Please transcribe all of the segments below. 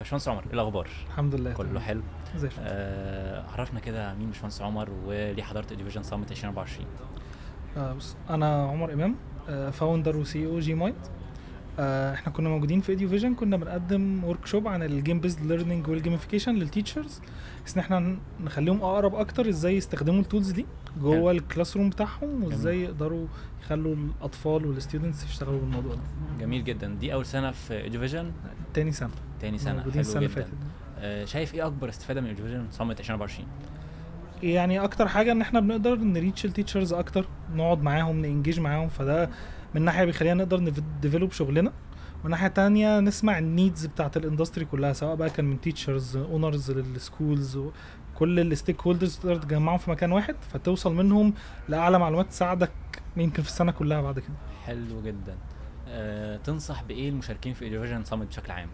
باشمهندس عمر ايه الاخبار الحمد لله كله تمام. حلو زي الفل آه عرفنا كده مين باشمهندس عمر وليه حضرت اديفيجن سامت 2024 آه بص انا عمر امام فاوندر وسي او جي مايند آه احنا كنا موجودين في ايديو فيجن كنا بنقدم ورك شوب عن الجيم بيزد ليرنينج والجيميفيكيشن للتيتشرز بس ان احنا ن- نخليهم اقرب اكتر ازاي يستخدموا التولز دي حلو. جوه الكلاس روم بتاعهم وازاي جميل. يقدروا يخلوا الاطفال والستودنتس يشتغلوا بالموضوع ده جميل جدا دي اول سنه في اديفيجن تاني سنه تاني سنه موجودين حلو السنه اللي جدا فاتت آه شايف ايه اكبر استفاده من اديفيجن سامت 2024 يعني اكتر حاجه ان احنا بنقدر نريتش التيتشرز اكتر نقعد معاهم نانجيج معاهم فده من ناحيه بيخلينا نقدر نديفلوب شغلنا ومن ناحيه تانية نسمع النيدز بتاعت الاندستري كلها سواء بقى كان من تيتشرز اونرز للسكولز كل الستيك هولدرز تقدر تجمعهم في مكان واحد فتوصل منهم لاعلى معلومات تساعدك يمكن في السنه كلها بعد كده حلو جدا آه تنصح بايه المشاركين في اديفيجن سامت بشكل عام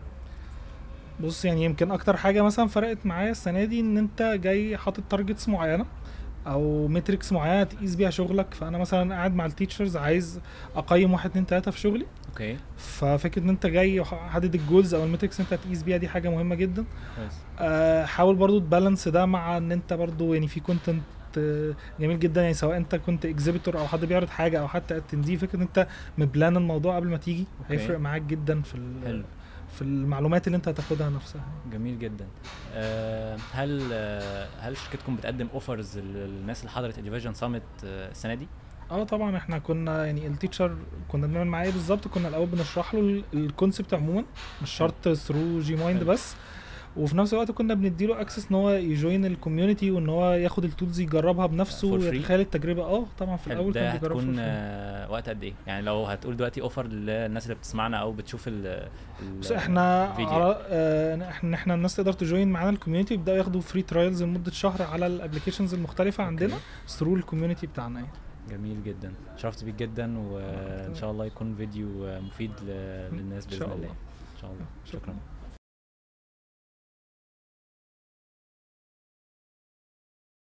بص يعني يمكن اكتر حاجه مثلا فرقت معايا السنه دي ان انت جاي حاطط تارجتس معينه او متريكس معينه تقيس بيها شغلك فانا مثلا قاعد مع التيتشرز عايز اقيم واحد اتنين تلاته في شغلي اوكي ففكره ان انت جاي حدد الجولز او المتريكس انت هتقيس بيها دي حاجه مهمه جدا كويس آه، حاول برضو تبالانس ده مع ان انت برضو يعني في كونتنت جميل جدا يعني سواء انت كنت اكزيبيتور او حد بيعرض حاجه او حتى اتندي فكره ان انت مبلان الموضوع قبل ما تيجي أوكي. هيفرق معاك جدا في ال- حلو في المعلومات اللي انت هتاخدها نفسها جميل جدا آه هل آه هل شركتكم بتقدم اوفرز للناس اللي حضرت اديفيجن سامت آه السنه دي اه طبعا احنا كنا يعني التيتشر كنا بنعمل معاه ايه بالظبط كنا الاول بنشرح له الكونسبت عموما مش شرط ثرو جي مايند حلو. بس وفي نفس الوقت كنا بنديله اكسس ان هو يجوين الكوميونتي وان هو ياخد التولز يجربها بنفسه For free؟ ويتخيل التجربه اه طبعا في حلو الاول ده كان بيجرب هتكون for free. آه وقت قد ايه يعني لو هتقول دلوقتي اوفر للناس اللي بتسمعنا او بتشوف ال ال- بس احنا الفيديو. عر... آه احنا احنا الناس تقدر تجوين معانا الكوميونتي يبداوا ياخدوا فري ترايلز لمده شهر على الابلكيشنز المختلفه عندنا ثرو الكوميونتي بتاعنا يعني جميل جدا شرفت بيك جدا وان شاء الله يكون فيديو آه، مفيد ل- للناس إن باذن شاء الله الله. ان شاء الله شكرا شكرا